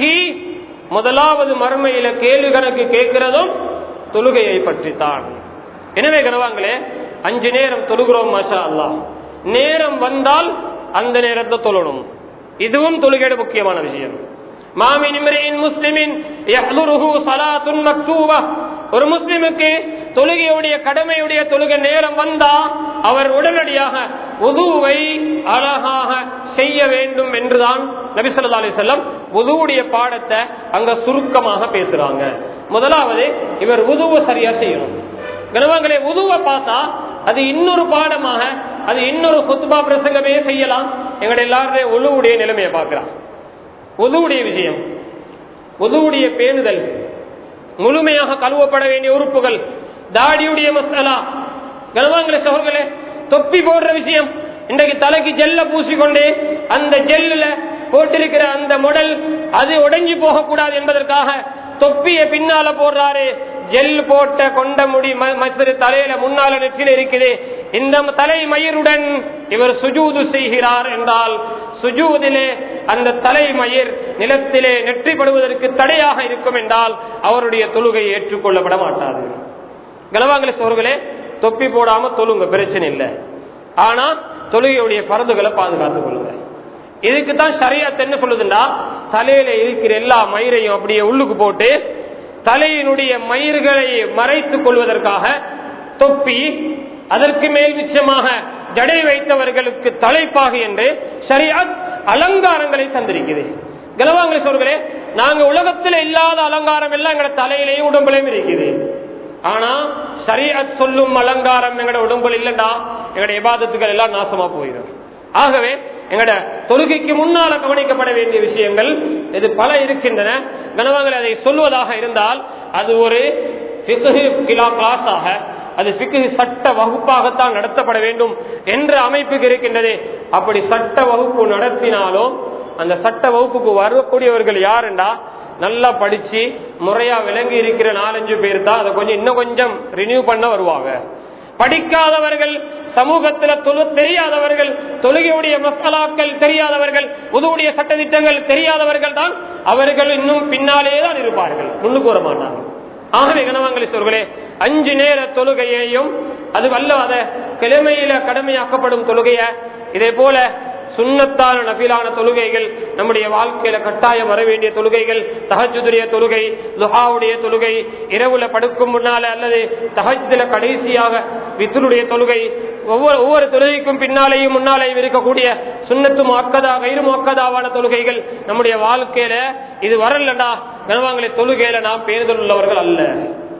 முதலாவது மறுமையில கேள்வி கணக்கு கேட்கிறதும் தொழுகையை பற்றித்தான் எனவே கனவாங்களே அஞ்சு நேரம் தொழுகிறோம் மஷா அல்லாஹ் நேரம் வந்தால் அந்த நேரத்தை தொழணும் இதுவும் தொழுகையோட முக்கியமான விஷயம் மாமின் இம்ரியின் முஸ்லிமின் யஹ்துருஹு ஸலாத்துன் மக்தூபா ஒரு முஸ்லிமுக்கு தொழுகையுடைய கடமையுடைய தொழுகை நேரம் வந்தா அவர் உடனடியாக உதுவை அழகாக செய்ய வேண்டும் என்றுதான் நபி ஸல்லல்லாஹு அலைஹி வஸல்லம் உதுவுடைய பாடத்தை அங்க சுருக்கமாக பேசுறாங்க முதலாவது இவர் உதுவை சரியா செய்யணும் கனவாங்களே உதுவை பார்த்தா அது இன்னொரு பாடமாக அது இன்னொரு குத்துபா பிரசங்கமே செய்யலாம் எங்களுடைய எல்லாருடைய உழுவுடைய நிலைமையை பார்க்கிறான் உதுவுடைய விஷயம் உதுவுடைய பேணுதல் முழுமையாக கழுவப்பட வேண்டிய உறுப்புகள் தாடியுடைய மசாலா கனவாங்களே சோர்களே தொப்பி போடுற விஷயம் இன்றைக்கு தலைக்கு ஜெல்ல பூசிக்கொண்டு அந்த ஜெல்லுல போட்டிருக்கிற அந்த முடல் அது உடைஞ்சு போகக்கூடாது என்பதற்காக தொப்பிய பின்னால போடுறாரு ஜெல் போட்ட கொண்ட முடி ம- மற்ற தலையில முன்னால நெற்றில இருக்குது இந்த தலை மயிருடன் இவர் சுஜூது செய்கிறார் என்றால் சுஜூதிலே அந்த தலை மயிர் நிலத்திலே நெற்றிப்படுவதற்கு தடையாக இருக்கும் என்றால் அவருடைய தொழுகை ஏற்றுக்கொள்ளப்பட மாட்டாது கனவாங்கல சோர்களே தொப்பி போடாம தொழுங்க பிரச்சனை இல்லை ஆனா தொழுகையுடைய பரதுகளை பாதுகாத்துக் கொள்ளுங்க இதுக்கு தான் சரியாத் என்ன சொல்லுதுண்டா தலையில இருக்கிற எல்லா மயிரையும் அப்படியே உள்ளுக்கு போட்டு தலையினுடைய மயிர்களை மறைத்துக் கொள்வதற்காக தொப்பி அதற்கு மேல் மிச்சமாக ஜடை வைத்தவர்களுக்கு தலைப்பாக என்று சரியாத் அலங்காரங்களை தந்திருக்குது கனவாங்கல சோர்களே நாங்க உலகத்தில் இல்லாத அலங்காரம் எல்லாம் எங்கட தலையிலையும் உடம்புலையும் இருக்குது ஆனா ஷரீஅத் சொல்லும் அலங்காரம் எங்கட உடம்புல இல்லடா எங்கட இபாதத்துகள் எல்லாம் நாசமா போயிடும் ஆகவே எங்கட தொழுகைக்கு முன்னால கவனிக்கப்பட வேண்டிய விஷயங்கள் இது பல இருக்கின்றன கனவாங்கள் அதை சொல்வதாக இருந்தால் அது ஒரு ஃபிக்ஹு கிலா கிளாஸாக அது ஃபிக்ஹு சட்ட வகுப்பாகத்தான் நடத்தப்பட வேண்டும் என்ற அமைப்புக்கு இருக்கின்றது அப்படி சட்ட வகுப்பு நடத்தினாலும் அந்த சட்ட வகுப்புக்கு வரக்கூடியவர்கள் யாருண்டா நல்லா படிச்சு முறையா விளங்கி இருக்கிற நாலஞ்சு பேர் தான் அதை கொஞ்சம் இன்னும் கொஞ்சம் ரினியூ பண்ண வருவாங்க படிக்காதவர்கள் சமூகத்துல தொழு தெரியாதவர்கள் தொழுகையுடைய மசாலாக்கள் தெரியாதவர்கள் உதவுடைய சட்டத்திட்டங்கள் தெரியாதவர்கள் தான் அவர்கள் இன்னும் பின்னாலே தான் இருப்பார்கள் முன்னுக்கு வர மாட்டாங்க ஆகவே கணவாங்களே அஞ்சு நேர தொழுகையையும் அது வல்லாத கிழமையில கடமையாக்கப்படும் தொழுகைய இதே போல சுண்ணத்தான நபிலான தொழுகைகள் நம்முடைய வாழ்க்கையில கட்டாயம் வர வேண்டிய தொழுகைகள் தஹஜுடைய தொழுகை லுஹாவுடைய தொழுகை இரவுல படுக்கும் முன்னால அல்லது தஹஜுல கடைசியாக வித்துருடைய தொழுகை ஒவ்வொரு ஒவ்வொரு தொழுகைக்கும் பின்னாலேயும் முன்னாலேயும் இருக்கக்கூடிய சுண்ணத்து முக்கதா கயிறு முக்கதாவான தொழுகைகள் நம்முடைய வாழ்க்கையில இது வரலடா கனவாங்களை தொழுகையில நாம் பேருதல் உள்ளவர்கள் அல்ல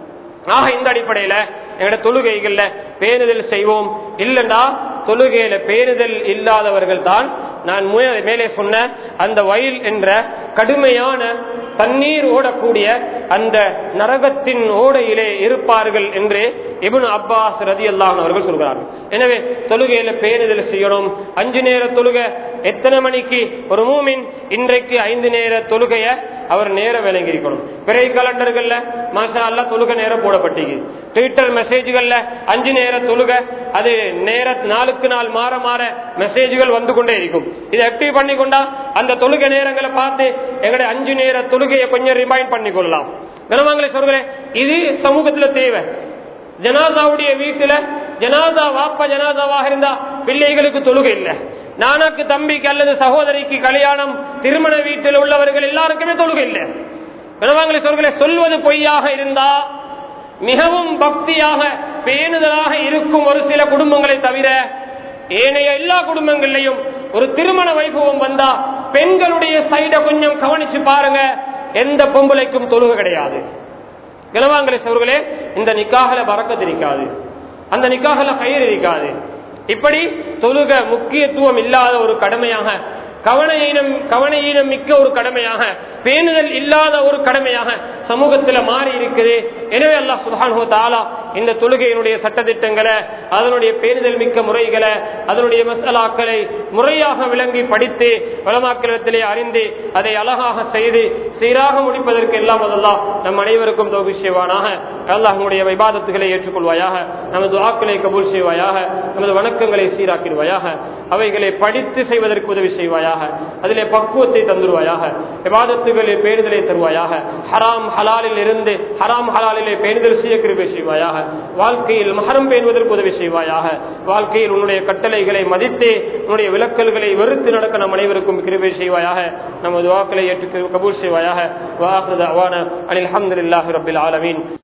ஆக இந்த அடிப்படையில எங்களோட தொழுகைகள்ல பேணுதல் செய்வோம் இல்லண்டா தொழுகையில பேணுதல் இல்லாதவர்கள் தான் நான் மு- மேலே சொன்ன அந்த வயல் என்ற கடுமையான தண்ணீர் ஓடக்கூடிய அந்த நரகத்தின் ஓடையிலே இருப்பார்கள் என்று இப்னு அப்பாஸ் ரதி அவர்கள் சொல்கிறார்கள் எனவே தொழுகையில பேணுதல் செய்யணும் அஞ்சு நேர தொழுகை எத்தனை மணிக்கு ஒரு மூமின் இன்றைக்கு ஐந்து நேர தொழுகைய அவர் நேரம் விளங்கியிருக்கணும் பிறை கலண்டர்கள்ல மாஷா அல்லா தொழுகை நேரம் போடப்பட்டிருக்கு ட்விட்டர் மெசேஜ்கள்ல அஞ்சு நேர தொழுகை அது நேர நாளுக்கு நாள் மாற மாற மெசேஜ்கள் வந்து கொண்டே இருக்கும் இதை ஆக்டிவ் பண்ணி கொண்டா அந்த தொழுகை நேரங்களை பார்த்து எங்களுடைய அஞ்சு நேர தொழுகையை கொஞ்சம் ரிமைண்ட் பண்ணி கொள்ளலாம் கனவாங்களே சொல்கிறேன் இது சமூகத்துல தேவை ஜனாதாவுடைய வீட்டுல ஜனாதா வாப்பா ஜனாதாவாக இருந்தா பிள்ளைகளுக்கு தொழுகை இல்லை நானாக்கு தம்பிக்கு அல்லது சகோதரிக்கு கல்யாணம் திருமண வீட்டில் உள்ளவர்கள் எல்லாருக்குமே தொழுகை இல்லை கனவாங்களே சொல்கிறே சொல்வது பொய்யாக இருந்தா மிகவும் பக்தியாக பேணுதலாக இருக்கும் ஒரு சில குடும்பங்களை தவிர ஏனைய எல்லா குடும்பங்கள்லையும் ஒரு திருமண வைபவம் வந்தா பெண்களுடைய சைட கொஞ்சம் கவனிச்சு பாருங்க எந்த பொம்பளைக்கும் தொழுகை கிடையாது கிளவாங்கலை சவர்களே இந்த நிக்காகல பறக்கத்து இருக்காது அந்த நிக்காகல கயிறு இருக்காது இப்படி தொழுக முக்கியத்துவம் இல்லாத ஒரு கடமையாக கவனையினம் கவனையினம் மிக்க ஒரு கடமையாக பேணுதல் இல்லாத ஒரு கடமையாக சமூகத்தில் மாறி இருக்குது எனவே அல்லாஹ் சுபானு தாலா இந்த தொழுகையினுடைய சட்டத்திட்டங்களை அதனுடைய பேணுதல் மிக்க முறைகளை அதனுடைய மசாலாக்களை முறையாக விளங்கி படித்து வளமாக்கிரத்திலே அறிந்து அதை அழகாக செய்து சீராக முடிப்பதற்கு எல்லாம் அதெல்லாம் நம் அனைவருக்கும் தோபி செய்வானாக அல்லாஹ் நம்முடைய விவாதத்துகளை ஏற்றுக்கொள்வாயாக நமது ஆக்களை கபூல் செய்வாயாக நமது வணக்கங்களை சீராக்கிடுவாயாக அவைகளை படித்து செய்வதற்கு உதவி செய்வாயாக அதிலே பக்குவத்தை தந்துருவாயாக விவாதத்துகளில் பேணுதலை தருவாயாக ஹராம் ஹலாலில் இருந்து ஹராம் ஹலாலிலே பேணுதல் செய்ய கிருபை செய்வாயாக வாழ்க்கையில் மகரம் பேணுவதற்கு உதவி செய்வாயாக வாழ்க்கையில் உன்னுடைய கட்டளைகளை மதித்து உன்னுடைய விளக்கல்களை வெறுத்து நடக்க நம் அனைவருக்கும் கிருபை செய்வாயாக நமது வாக்களை ஏற்று கபூல் செய்வாயாக வாஹ் அனில் அஹமதுல்லாஹி ரபில் ஆலமீன்